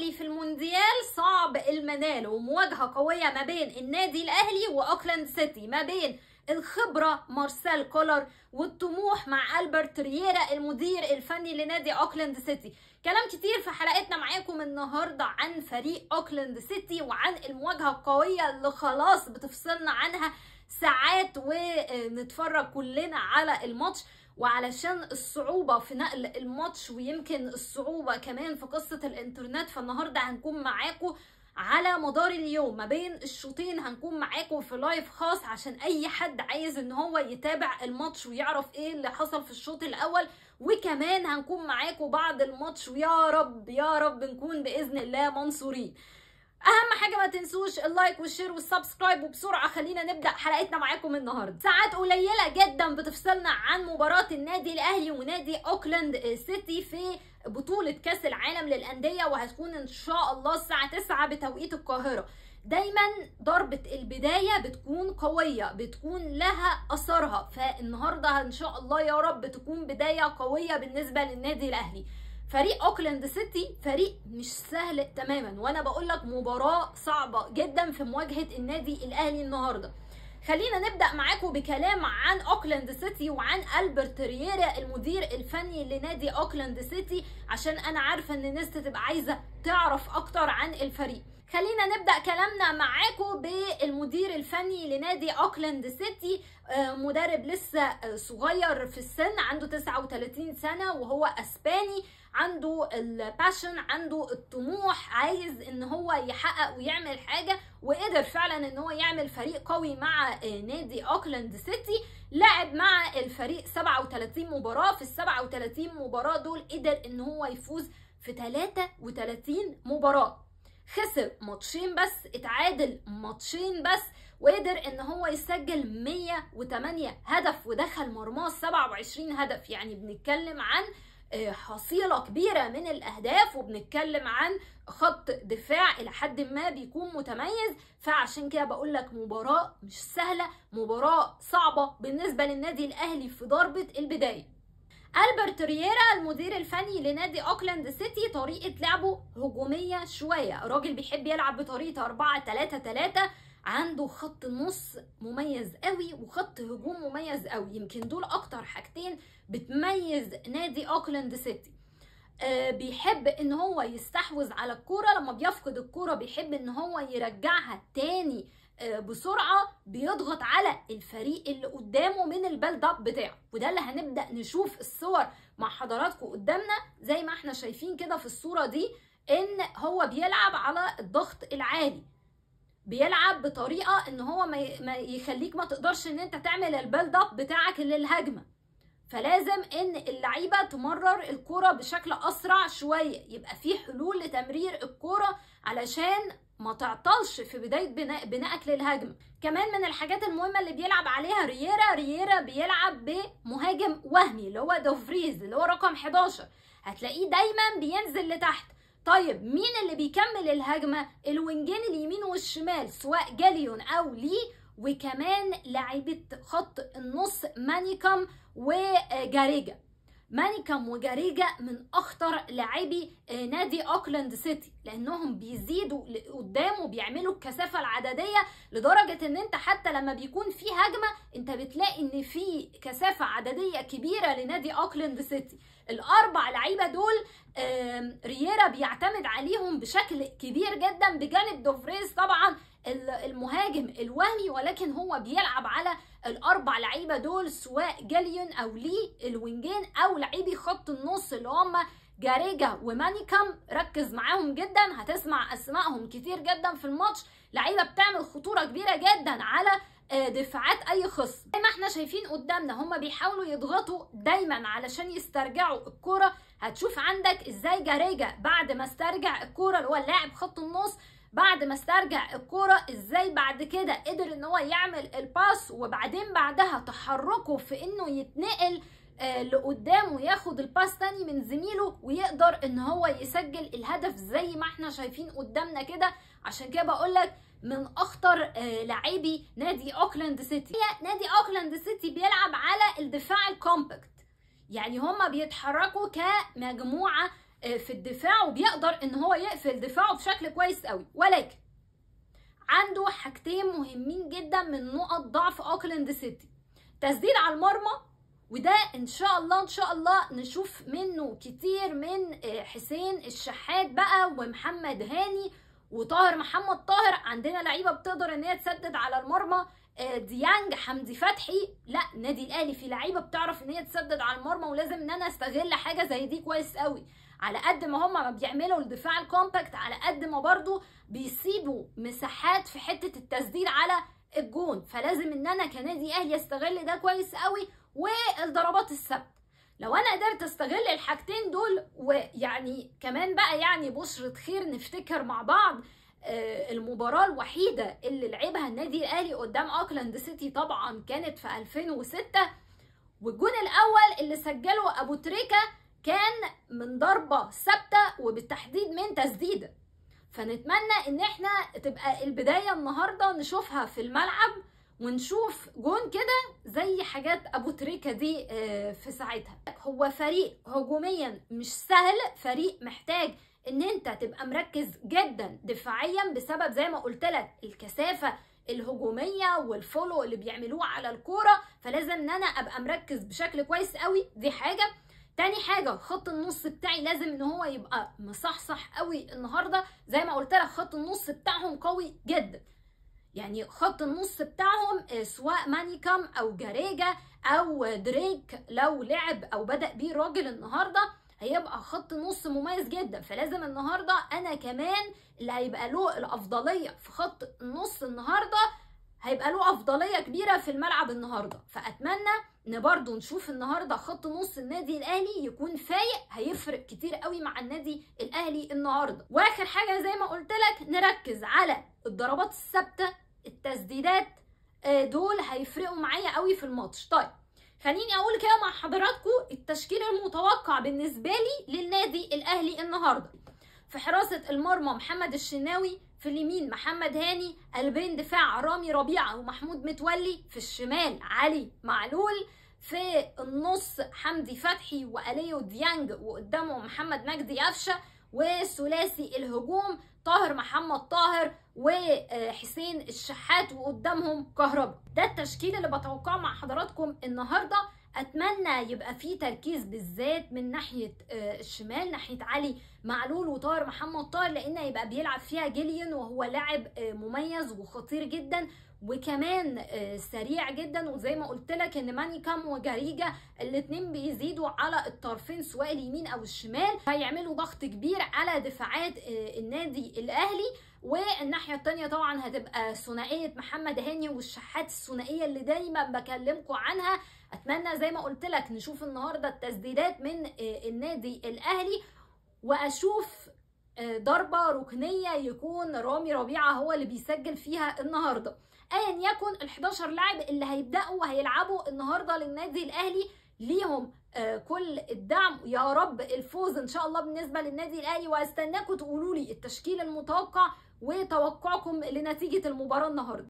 الاهلي في المونديال صعب المنال ومواجهه قويه ما بين النادي الاهلي واوكلاند سيتي ما بين الخبرة مارسيل كولر والطموح مع ألبرت رييرا المدير الفني لنادي أوكلاند سيتي كلام كتير في حلقتنا معاكم النهاردة عن فريق أوكلاند سيتي وعن المواجهة القوية اللي خلاص بتفصلنا عنها ساعات ونتفرج كلنا على الماتش وعلشان الصعوبة في نقل الماتش ويمكن الصعوبة كمان في قصة الانترنت فالنهاردة هنكون معاكم على مدار اليوم ما بين الشوطين هنكون معاكم في لايف خاص عشان اي حد عايز ان هو يتابع الماتش ويعرف ايه اللي حصل في الشوط الاول وكمان هنكون معاكم بعد الماتش ويا رب يا رب نكون باذن الله منصورين اهم حاجه ما تنسوش اللايك والشير والسبسكرايب وبسرعه خلينا نبدا حلقتنا معاكم النهارده ساعات قليله جدا بتفصلنا عن مباراه النادي الاهلي ونادي اوكلاند سيتي في بطوله كاس العالم للانديه وهتكون ان شاء الله الساعه 9 بتوقيت القاهره دايما ضربة البداية بتكون قوية بتكون لها أثرها فالنهاردة إن شاء الله يا رب تكون بداية قوية بالنسبة للنادي الأهلي فريق اوكلاند سيتي فريق مش سهل تماما وانا بقول لك مباراه صعبه جدا في مواجهه النادي الاهلي النهارده خلينا نبدا معاكم بكلام عن اوكلاند سيتي وعن البرت رييرا المدير الفني لنادي اوكلاند سيتي عشان انا عارفه ان الناس تبقى عايزه تعرف اكتر عن الفريق خلينا نبدا كلامنا معاكم بالمدير الفني لنادي اوكلاند سيتي مدرب لسه صغير في السن عنده 39 سنه وهو اسباني عنده الباشن عنده الطموح عايز ان هو يحقق ويعمل حاجه وقدر فعلا ان هو يعمل فريق قوي مع نادي اوكلاند سيتي لعب مع الفريق 37 مباراه في ال 37 مباراه دول قدر ان هو يفوز في 33 مباراه خسر ماتشين بس اتعادل ماتشين بس وقدر ان هو يسجل 108 هدف ودخل مرماه 27 هدف يعني بنتكلم عن حصيله كبيره من الاهداف وبنتكلم عن خط دفاع الى حد ما بيكون متميز فعشان كده بقول لك مباراه مش سهله مباراه صعبه بالنسبه للنادي الاهلي في ضربه البدايه البرت رييرا المدير الفني لنادي اوكلاند سيتي طريقه لعبه هجوميه شويه الراجل بيحب يلعب بطريقه 4 3 3 عنده خط نص مميز قوي وخط هجوم مميز قوي يمكن دول اكتر حاجتين بتميز نادي اوكلاند سيتي أه بيحب ان هو يستحوذ على الكوره لما بيفقد الكوره بيحب ان هو يرجعها تاني أه بسرعه بيضغط على الفريق اللي قدامه من البيلد اب بتاعه وده اللي هنبدا نشوف الصور مع حضراتكم قدامنا زي ما احنا شايفين كده في الصوره دي ان هو بيلعب على الضغط العالي بيلعب بطريقه ان هو ما يخليك ما تقدرش ان انت تعمل البيلد اب بتاعك للهجمه فلازم ان اللعيبه تمرر الكره بشكل اسرع شويه يبقى في حلول لتمرير الكره علشان ما تعطلش في بدايه بناء بنائك للهجمه كمان من الحاجات المهمه اللي بيلعب عليها رييرا رييرا بيلعب بمهاجم وهمي اللي هو دوفريز اللي هو رقم 11 هتلاقيه دايما بينزل لتحت طيب مين اللي بيكمل الهجمه الوينجين اليمين والشمال سواء جاليون او لي وكمان لاعيبه خط النص مانيكم وجاريجا مانيكم وجاريجا من اخطر لاعبي نادي اوكلاند سيتي لانهم بيزيدوا لقدام وبيعملوا الكثافه العدديه لدرجه ان انت حتى لما بيكون في هجمه انت بتلاقي ان في كثافه عدديه كبيره لنادي اوكلاند سيتي الاربع لعيبه دول رييرا بيعتمد عليهم بشكل كبير جدا بجانب دوفريز طبعا المهاجم الوهمي ولكن هو بيلعب على الاربع لعيبه دول سواء جاليون او لي الوينجين او لعيبي خط النص اللي هم جاريجا ومانيكم ركز معاهم جدا هتسمع اسمائهم كتير جدا في الماتش لعيبه بتعمل خطوره كبيره جدا على دفاعات اي خصم زي ما احنا شايفين قدامنا هما بيحاولوا يضغطوا دايما علشان يسترجعوا الكوره هتشوف عندك ازاي جاريجا بعد ما استرجع الكوره اللي هو اللاعب خط النص بعد ما استرجع الكوره ازاي بعد كده قدر ان هو يعمل الباس وبعدين بعدها تحركه في انه يتنقل آه لقدام وياخد الباس تاني من زميله ويقدر ان هو يسجل الهدف زي ما احنا شايفين قدامنا كده عشان كده بقول لك من اخطر آه لاعبي نادي اوكلاند سيتي نادي اوكلاند سيتي بيلعب على الدفاع الكومباكت يعني هما بيتحركوا كمجموعه في الدفاع وبيقدر ان هو يقفل دفاعه بشكل كويس قوي ولكن عنده حاجتين مهمين جدا من نقط ضعف اوكلاند سيتي تسديد على المرمى وده ان شاء الله ان شاء الله نشوف منه كتير من حسين الشحات بقى ومحمد هاني وطاهر محمد طاهر عندنا لعيبه بتقدر ان هي تسدد على المرمى ديانج حمدي فتحي لا النادي الاهلي في لعيبه بتعرف ان هي تسدد على المرمى ولازم ان انا استغل حاجه زي دي كويس قوي على قد ما هم ما بيعملوا الدفاع الكومباكت على قد ما برضو بيسيبوا مساحات في حته التسديد على الجون فلازم ان انا كنادي اهلي استغل ده كويس قوي والضربات الثابته لو انا قدرت استغل الحاجتين دول ويعني كمان بقى يعني بشرة خير نفتكر مع بعض المباراة الوحيدة اللي لعبها النادي الاهلي قدام اوكلاند سيتي طبعا كانت في 2006 والجون الاول اللي سجله ابو تريكة كان من ضربة ثابتة وبالتحديد من تسديدة فنتمنى ان احنا تبقى البداية النهاردة نشوفها في الملعب ونشوف جون كده زي حاجات ابو تريكة دي في ساعتها هو فريق هجوميا مش سهل فريق محتاج ان انت تبقى مركز جدا دفاعيا بسبب زي ما قلت لك الكثافة الهجومية والفولو اللي بيعملوه على الكورة فلازم ان انا ابقى مركز بشكل كويس قوي دي حاجة تاني حاجة خط النص بتاعي لازم ان هو يبقى مصحصح قوي النهاردة زي ما قلت لك خط النص بتاعهم قوي جدا يعني خط النص بتاعهم سواء مانيكام او جاريجا او دريك لو لعب او بدأ بيه الراجل النهارده هيبقى خط نص مميز جدا فلازم النهارده انا كمان اللي هيبقى له الافضليه في خط النص النهارده هيبقى له افضليه كبيره في الملعب النهارده فاتمنى ان برضو نشوف النهارده خط نص النادي الاهلي يكون فايق هيفرق كتير قوي مع النادي الاهلي النهارده واخر حاجه زي ما قلت لك نركز على الضربات الثابته التسديدات دول هيفرقوا معايا قوي في الماتش طيب خليني اقول كده مع حضراتكم التشكيل المتوقع بالنسبه لي للنادي الاهلي النهارده في حراسه المرمى محمد الشناوي في اليمين محمد هاني قلبين دفاع رامي ربيعه ومحمود متولي في الشمال علي معلول في النص حمدي فتحي واليو ديانج وقدامه محمد مجدي قفشه وثلاثي الهجوم طاهر محمد طاهر وحسين الشحات وقدامهم كهربا ده التشكيل اللي بتوقعه مع حضراتكم النهارده اتمنى يبقى فيه تركيز بالذات من ناحيه الشمال ناحيه علي معلول وطاهر محمد طاهر لان هيبقى بيلعب فيها جيليان وهو لاعب مميز وخطير جدا وكمان سريع جدا وزي ما قلت لك ان ماني كام وجاريجا الاثنين بيزيدوا على الطرفين سواء اليمين او الشمال هيعملوا ضغط كبير على دفاعات النادي الاهلي والناحيه الثانيه طبعا هتبقى ثنائيه محمد هاني والشحات الثنائيه اللي دايما بكلمكم عنها اتمنى زي ما قلت لك نشوف النهارده التسديدات من النادي الاهلي واشوف ضربه ركنيه يكون رامي ربيعه هو اللي بيسجل فيها النهارده ايا يكن ال 11 لاعب اللي هيبداوا وهيلعبوا النهارده للنادي الاهلي ليهم آه كل الدعم يا رب الفوز ان شاء الله بالنسبه للنادي الاهلي واستناكم تقولوا لي التشكيل المتوقع وتوقعكم لنتيجه المباراه النهارده